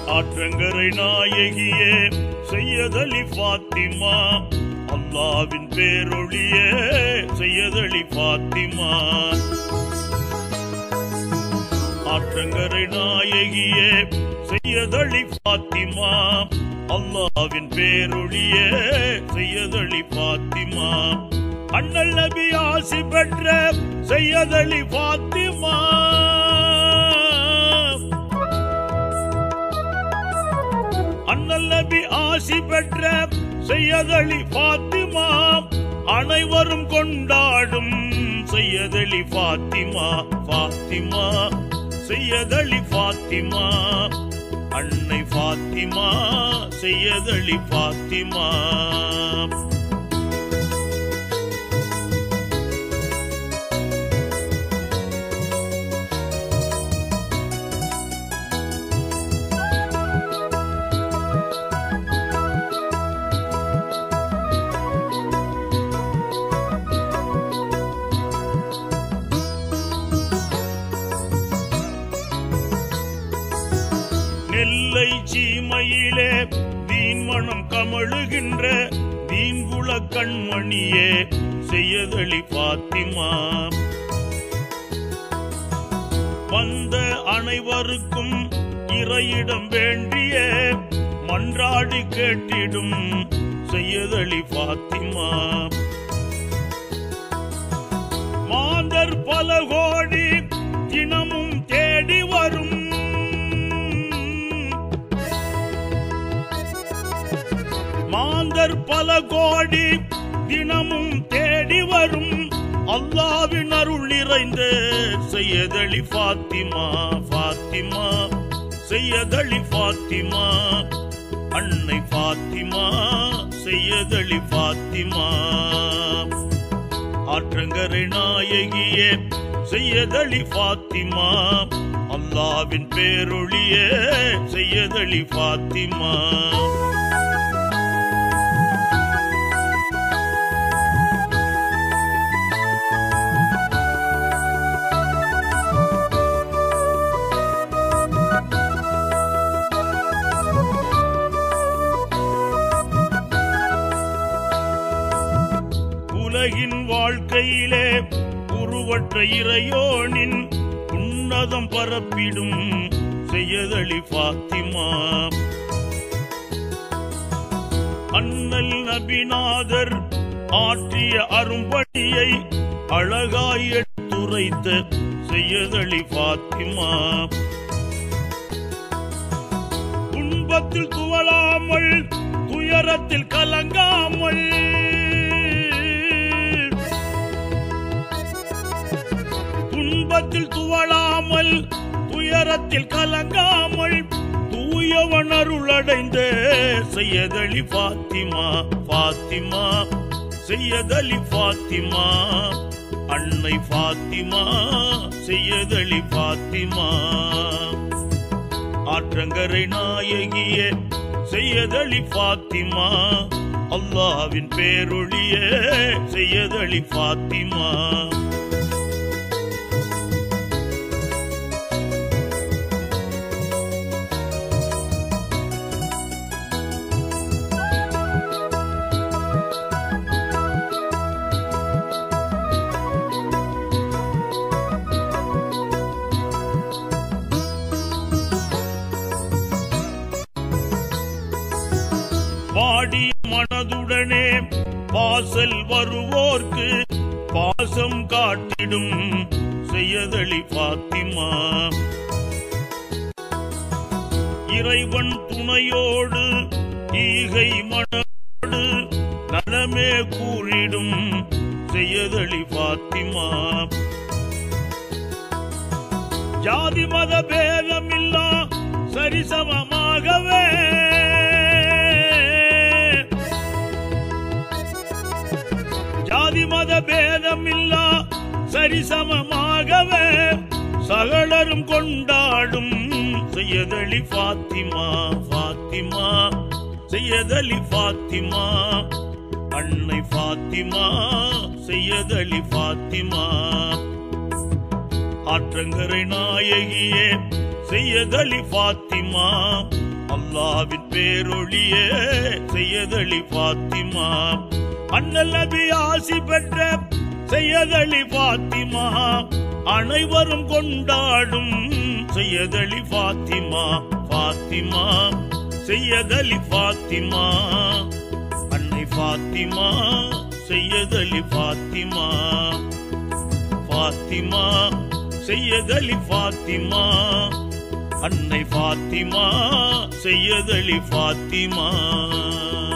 ஆற்றங்கரை நாயகியே செய்யதலி பாத்திமா அல்லாவின் பேரொழியே செய்யதலி பாத்திமா ஆற்றங்கரை நாயகியே செய்யதளி பாத்திமா அல்லாவின் பேரொழியே செய்யதளி பாத்திமா அண்ணல் நபி ஆசி பெற்ற செய்யதளி பாத்திமா அண்ணல் நபி ஆசி பெற்ற செய்யதளி பாத்திமா அனைவரும் கொண்டாடும் செய்யதளி பாத்திமா பாத்திமா செய்யதளி பாத்திமா அன்னை பாத்திமா செய்யதளி பாத்திமா நெல்லை சீமையிலே தீன் மனம் கமழுகின்ற தீங்குள கண்மணியே செய்யதளி பாத்திமா வந்த அனைவருக்கும் இறையிடம் வேண்டிய மன்றாடி கேட்டிடும் செய்யதளி பாத்திமா மாந்தர் பல கோடி தினமும் தேடி வரும் மாந்தர் பல கோடி தினமும் தேடி வரும் அல்லாவின் அருள் நிறைந்த செய்யதளி பாத்திமா பாத்திமா செய்யதளி பாத்திமா அன்னை பாத்திமா செய்யதளி பாத்திமா ஆற்றங்கரை நாயகியே செய்யதளி பாத்திமா அல்லாவின் பேரொழியே செய்யதளி பாத்திமா உலகின் வாழ்க்கையிலே உருவற்ற இறையோனின் உன்னதம் பரப்பிடும் செய்யதளி பாத்திமா அண்ணல் நபிநாதர் ஆற்றிய அரும்பணியை அழகாய் எடுத்துரைத்த செய்யதளி பாத்திமா துன்பத்தில் துவளாமல் துயரத்தில் கலங்காமல் துன்பத்தில் துவளாமல் துயரத்தில் கலங்காமல் தூயவன் அருளடைந்த செய்யதளி பாத்திமா பாத்திமா செய்யதலி பாத்திமா அன்னை பாத்திமா செய்யதலி பாத்திமா ஆற்றங்கரை நாயகியே செய்யதளி பாத்திமா அல்லாவின் பேரொழியே செய்யதளி பாத்திமா பாடி மனதுடனே வாசல் வருவோர்க்கு பாசம் காட்டிடும் செய்யதளி பாத்திமா இறைவன் துணையோடு ஈகை மனோடு நலமே கூறிடும் செய்யதளி பாத்திமா ஜாதி மத பேதமில்லா சரிசமமாகவே ஜாதி மத பேதமில்லா சரிசமமாகவே சகலரும் கொண்டாடும் செய்யதளி பாத்திமா பாத்திமா செய்யதலி பாத்திமா அன்னை பாத்திமா செய்யதலி பாத்திமா ஆற்றங்கரை நாயகியே செய்யதலி பாத்திமா அல்லாவின் பேரொழியே செய்யதளி பாத்திமா அண்ணல் நபி ஆசி பெற்ற செய்யதளி பாத்திமா அனைவரும் கொண்டாடும் செய்யதளி பாத்திமா பாத்திமா செய்யதலி பாத்திமா அன்னை பாத்திமா செய்யதலி பாத்திமா பாத்திமா செய்யதலி பாத்திமா அன்னை பாத்திமா செய்யதலி பாத்திமா